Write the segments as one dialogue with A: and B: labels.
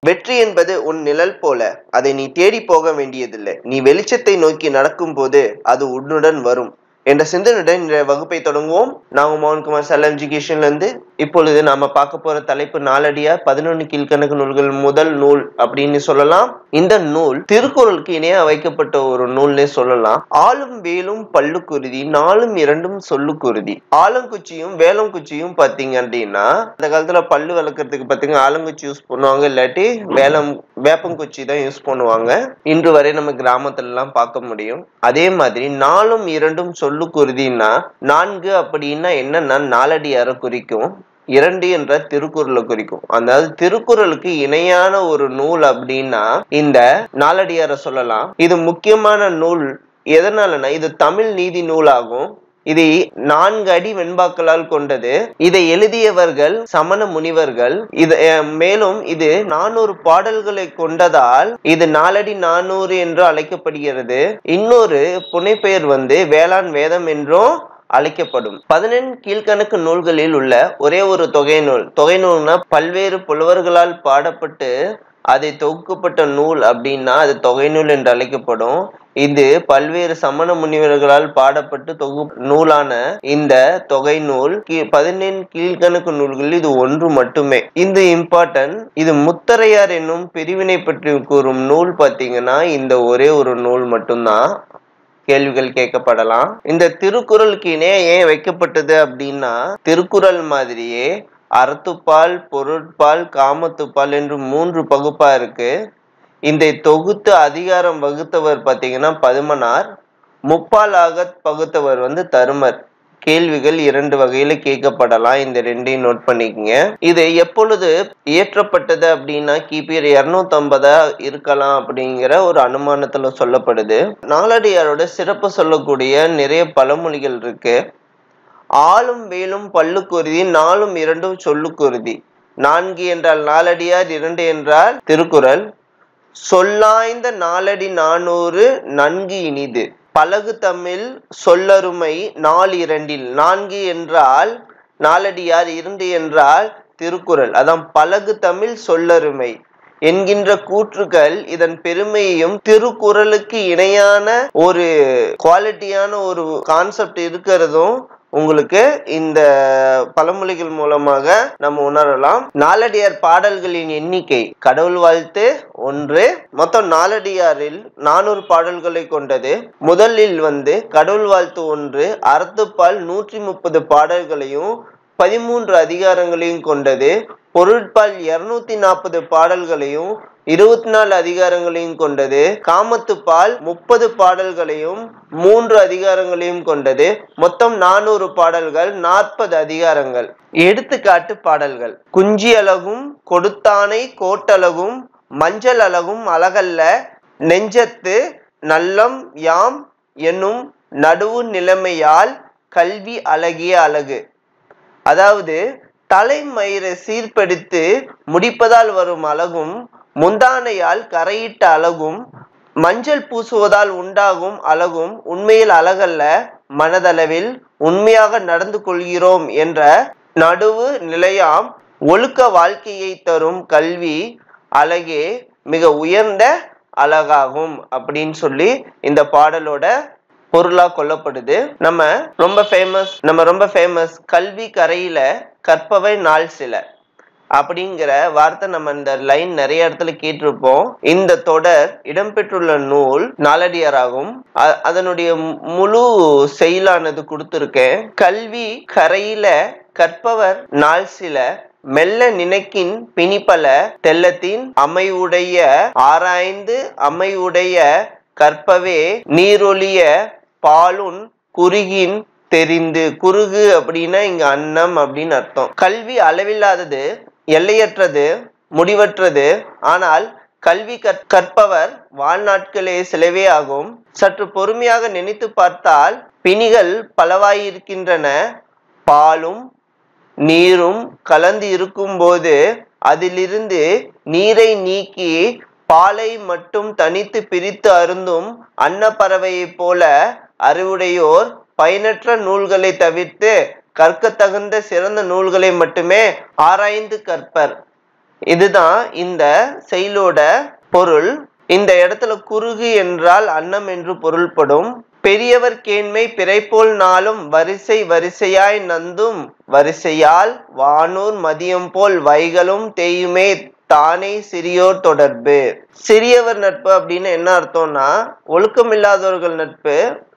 A: வெற்றி என்பது உன் நிழல் போல அதை நீ தேடி போக வேண்டியதில்லை நீ வெளிச்சத்தை நோக்கி நடக்கும்போது அது உன்னுடன் வரும் என்ற சிந்தனையுடன் இந்த வகுப்பை தொடங்குவோம் நான் உங்க மோகன்குமார் செல்ல எஜுகேஷன்ல இருந்து இப்பொழுது நாம பார்க்க போற தலைப்பு நாலடியா பதினொன்னு கீழ்கணக்கு நூல்கள் முதல் நூல் அப்படின்னு சொல்லலாம் இந்த நூல் திருக்குறளுக்கு இணையா வைக்கப்பட்ட ஒரு நூல்னே சொல்லலாம் ஆளும் வேலும் பல்லுக்குருதி நாலும் இரண்டும் சொல்லுக்குருதி ஆலங்குச்சியும் வேலங்குச்சியும் பாத்தீங்க அப்படின்னா அந்த காலத்துல பல்லு வளர்க்கறதுக்கு பாத்தீங்க ஆலங்குச்சி யூஸ் பண்ணுவாங்க இல்லாட்டி வேலம் வேப்பங்குச்சி தான் யூஸ் பண்ணுவாங்க இன்று வரை நம்ம கிராமத்துல எல்லாம் பார்க்க முடியும் அதே மாதிரி நாலும் இரண்டும் சொல்லுக்குருதின்னா நான்கு அப்படின்னா என்னன்னா நாலடியார குறிக்கும் இரண்டு என்ற திருக்குறளை குறிக்கும் அதாவது திருக்குறளுக்கு இணையான ஒரு நூல் அப்படின்னா இந்த நாலடியார சொல்லலாம் இது முக்கியமான நூல் எதனாலனா இது தமிழ் நீதி நூலாகும் இது நான்கு அடி வெண்பாக்களால் கொண்டது இதை எழுதியவர்கள் சமண முனிவர்கள் இது அஹ், மேலும் இது நானூறு பாடல்களை கொண்டதால் இது நாலடி நானூறு என்று அழைக்கப்படுகிறது இன்னொரு புனைப்பெயர் வந்து வேளாண் வேதம் என்றும் அழைக்கப்படும் பதினெண் கீழ்கணக்கு நூல்களில் உள்ள ஒரே ஒரு தொகை நூல் தொகை நூல்னா பல்வேறு புலவர்களால் பாடப்பட்டு அதை தொகுக்கப்பட்ட நூல் அப்படின்னா அது தொகை நூல் என்று அழைக்கப்படும் இது பல்வேறு சமண முனிவர்களால் பாடப்பட்டு தொகு நூலான இந்த தொகை நூல் கீ- பதினெண் கீழ்கணக்கு நூல்களில் இது ஒன்று மட்டுமே இந்த இம்பார்ட்டன்ட் இது முத்தரையார் என்னும் பிரிவினை பற்றி கூறும் நூல் பார்த்தீங்கன்னா இந்த ஒரே ஒரு நூல் மட்டும்தான் கேள்விகள் கேட்கப்படலாம் இந்த திருக்குறளுக்கு இணைய ஏன் வைக்கப்பட்டது அப்படின்னா திருக்குறள் மாதிரியே அறத்துப்பால் பொருட்பால் காமத்துப்பால் என்று மூன்று பகுப்பா இருக்கு இந்த தொகுத்து அதிகாரம் வகுத்தவர் பார்த்தீங்கன்னா பதுமனார் முப்பாலாக பகுத்தவர் வந்து தருமர் கேள்விகள் இரண்டு வகையில கேட்கப்படலாம் இந்த ரெண்டையும் நோட் பண்ணிக்கங்க இது எப்பொழுது இயற்றப்பட்டது அப்படின்னா கிபி இருநூத்தி ஐம்பதா இருக்கலாம் அப்படிங்கிற ஒரு அனுமானத்துல சொல்லப்படுது நாலடியாரோட சிறப்பு சொல்லக்கூடிய நிறைய பழமொழிகள் இருக்கு ஆளும் வேலும் பல்லுக்குருதி நாலும் இரண்டும் சொல்லுக்குருதி நான்கு என்றால் நாலடியார் இரண்டு என்றால் திருக்குறள் சொல்லாய்ந்த நாலடி நானூறு நன்கு இனிது பலகு தமிழ் சொல்லருமை நால் இரண்டில் நான்கு என்றால் நாலடியார் இரண்டு என்றால் திருக்குறள் அதான் பலகு தமிழ் சொல்லருமை என்கின்ற கூற்றுகள் இதன் பெருமையையும் திருக்குறளுக்கு இணையான ஒரு குவாலிட்டியான ஒரு கான்செப்ட் இருக்கிறதும் உங்களுக்கு இந்த பழமொழிகள் மூலமாக நம்ம உணரலாம் நாலடியார் பாடல்களின் எண்ணிக்கை கடவுள் வாழ்த்து ஒன்று மொத்தம் நாலடியாரில் நானூறு பாடல்களை கொண்டது முதலில் வந்து கடவுள் வாழ்த்து ஒன்று அறத்துப்பால் நூற்றி முப்பது பாடல்களையும் பதிமூன்று அதிகாரங்களையும் கொண்டது பொருட்பால் இருநூத்தி நாற்பது பாடல்களையும் இருபத்தி நாலு அதிகாரங்களையும் கொண்டது காமத்துப்பால் முப்பது பாடல்களையும் மூன்று அதிகாரங்களையும் கொண்டது மொத்தம் நானூறு பாடல்கள் நாற்பது அதிகாரங்கள் எடுத்துக்காட்டு பாடல்கள் குஞ்சி அழகும் கொடுத்தானை கோட்டழகும் மஞ்சள் அழகும் அழகல்ல நெஞ்சத்து நல்லம் யாம் என்னும் நடுவு நிலைமையால் கல்வி அழகிய அழகு அதாவது தலைமயிரை சீர்படுத்து முடிப்பதால் வரும் அழகும் முந்தானையால் கரையிட்ட அழகும் மஞ்சள் பூசுவதால் உண்டாகும் அழகும் உண்மையில் அழகல்ல மனதளவில் உண்மையாக நடந்து கொள்கிறோம் என்ற நடுவு நிலையாம் ஒழுக்க வாழ்க்கையை தரும் கல்வி அழகே மிக உயர்ந்த அழகாகும் அப்படின்னு சொல்லி இந்த பாடலோட பொருளா கொல்லப்படுது நம்ம ரொம்ப ஃபேமஸ் நம்ம ரொம்ப ஃபேமஸ் கல்வி கரையில கற்பவை நாள் சில அப்படிங்கிற வார்த்தை நம்ம இந்த லைன் நிறைய இடத்துல கேட்டிருப்போம் இந்த தொடர் இடம்பெற்றுள்ள நூல் நாலடியாராகும் அ- அதனுடைய மு- முழு செயலானது கொடுத்திருக்கேன் கல்வி கரையில கற்பவர் நாள் சில மெல்ல நினைக்கின் பிணிப்பல தெல்லத்தின் அமைவுடைய ஆராய்ந்து அமைவுடைய கற்பவே நீரொளிய பாலுன் குறுகின் தெரிந்து குறுகு அப்படின்னா இங்க அன்னம் அப்படின்னு அர்த்தம் கல்வி அளவில்லாதது எல்லையற்றது முடிவற்றது ஆனால் கல்வி கற்- கற்பவர் வாழ்நாட்களே சிலவே ஆகும் சற்று பொறுமையாக நினைத்து பார்த்தால் பிணிகள் பலவாயிருக்கின்றன பாலும் நீரும் கலந்து இருக்கும்போது அதிலிருந்து நீரை நீக்கி பாலை மட்டும் தனித்து பிரித்து அருந்தும் அன்னப்பறவையைப் போல அறிவுடையோர் பயனற்ற நூல்களை தவிர்த்து கற்கத்தகுந்த சிறந்த நூல்களை மட்டுமே ஆராய்ந்து கற்பர் இதுதான் இந்த செயலோட பொருள் இந்த இடத்துல குறுகு என்றால் அன்னம் என்று பொருள்படும் பெரியவர் கேண்மை பிறைப்போல் நாளும் வரிசை வரிசையாய் நந்தும் வரிசையால் வானூர் மதியம் போல் வைகளும் தேயுமே தானே சிறியோர் தொடர்பு சிறியவர் நட்பு அப்படின்னு என்ன அர்த்தம்னா ஒழுக்கமில்லாதவர்கள் நட்பு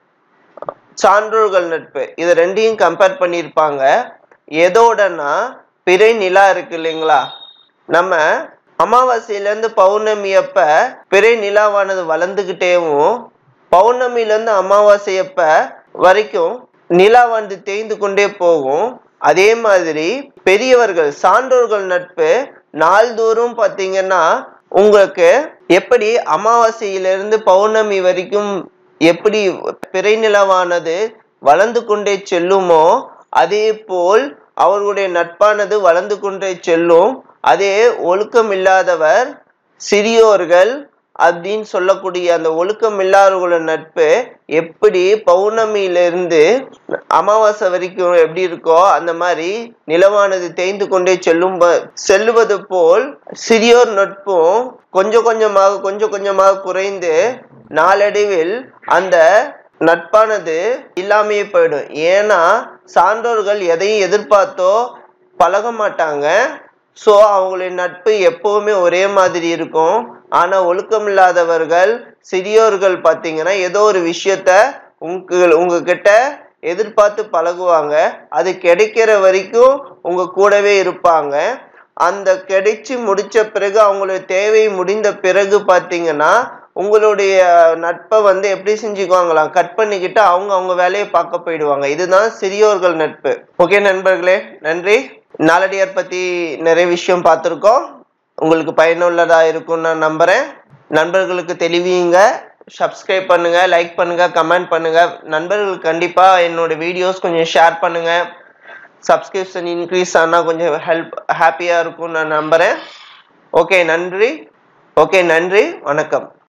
A: சான்றோர்கள் நட்பு இது ரெண்டையும் கம்பேர் பண்ணியிருப்பாங்க எதோடனா பிறை நிலா இருக்கு இல்லைங்களா நம்ம அமாவாசையிலேருந்து பௌர்ணமி அப்ப பிறை நிலாவானது வளர்ந்துக்கிட்டேவும் பௌர்ணமியிலேருந்து அமாவாசை அப்ப வரைக்கும் நிலாவானது தேய்ந்து கொண்டே போகும் அதே மாதிரி பெரியவர்கள் சான்றோர்கள் நட்பு நாள்தோறும் பார்த்தீங்கன்னா உங்களுக்கு எப்படி அமாவாசையிலிருந்து பௌர்ணமி வரைக்கும் எப்படி பிறை நிலவானது வளர்ந்து கொண்டே செல்லுமோ அதே போல் அவர்களுடைய நட்பானது வளர்ந்து கொண்டே செல்லும் அதே ஒழுக்கம் இல்லாதவர் சிறியோர்கள் அப்படின்னு சொல்லக்கூடிய அந்த ஒழுக்கம் இல்லாதவர்களோட நட்பு எப்படி பௌர்ணமியிலிருந்து அமாவாசை வரைக்கும் எப்படி இருக்கோ அந்த மாதிரி நிலவானது தேய்ந்து கொண்டே செல்லும் செல்லுவது போல் சிறியோர் நட்பும் கொஞ்சம் கொஞ்சமாக கொஞ்சம் கொஞ்சமாக குறைந்து நாளடைவில் அந்த நட்பானது இல்லாமையே போயிடும் ஏன்னா சான்றோர்கள் எதையும் எதிர்பார்த்தோ பழக மாட்டாங்க ஸோ அவங்களின் நட்பு எப்பவுமே ஒரே மாதிரி இருக்கும் ஆனா ஒழுக்கம் இல்லாதவர்கள் சிறியோர்கள் பார்த்தீங்கன்னா ஏதோ ஒரு விஷயத்த உங்க உங்ககிட்ட எதிர்பார்த்து பழகுவாங்க அது கிடைக்கிற வரைக்கும் உங்க கூடவே இருப்பாங்க அந்த கிடைச்சி முடிச்ச பிறகு அவங்களுடைய தேவை முடிந்த பிறகு பார்த்தீங்கன்னா உங்களுடைய நட்பை வந்து எப்படி செஞ்சுக்குவாங்களாம் கட் பண்ணிக்கிட்டு அவங்க அவங்க வேலையை பார்க்க போயிடுவாங்க இதுதான் சிறியோர்கள் நட்பு ஓகே நண்பர்களே நன்றி நாளடியார் பத்தி நிறைய விஷயம் பார்த்துருக்கோம் உங்களுக்கு பயனுள்ளதா இருக்கும்னு நான் நம்புறேன் நண்பர்களுக்கு தெளிவியுங்க சப்ஸ்கிரைப் பண்ணுங்க லைக் பண்ணுங்க கமெண்ட் பண்ணுங்க நண்பர்களுக்கு கண்டிப்பா என்னோட வீடியோஸ் கொஞ்சம் ஷேர் பண்ணுங்க சப்ஸ்கிரிப்ஷன் இன்க்ரீஸ் ஆனால் கொஞ்சம் ஹெல்ப் ஹாப்பியாக இருக்கும்னு நான் நம்புகிறேன் ஓகே நன்றி ஓகே நன்றி வணக்கம்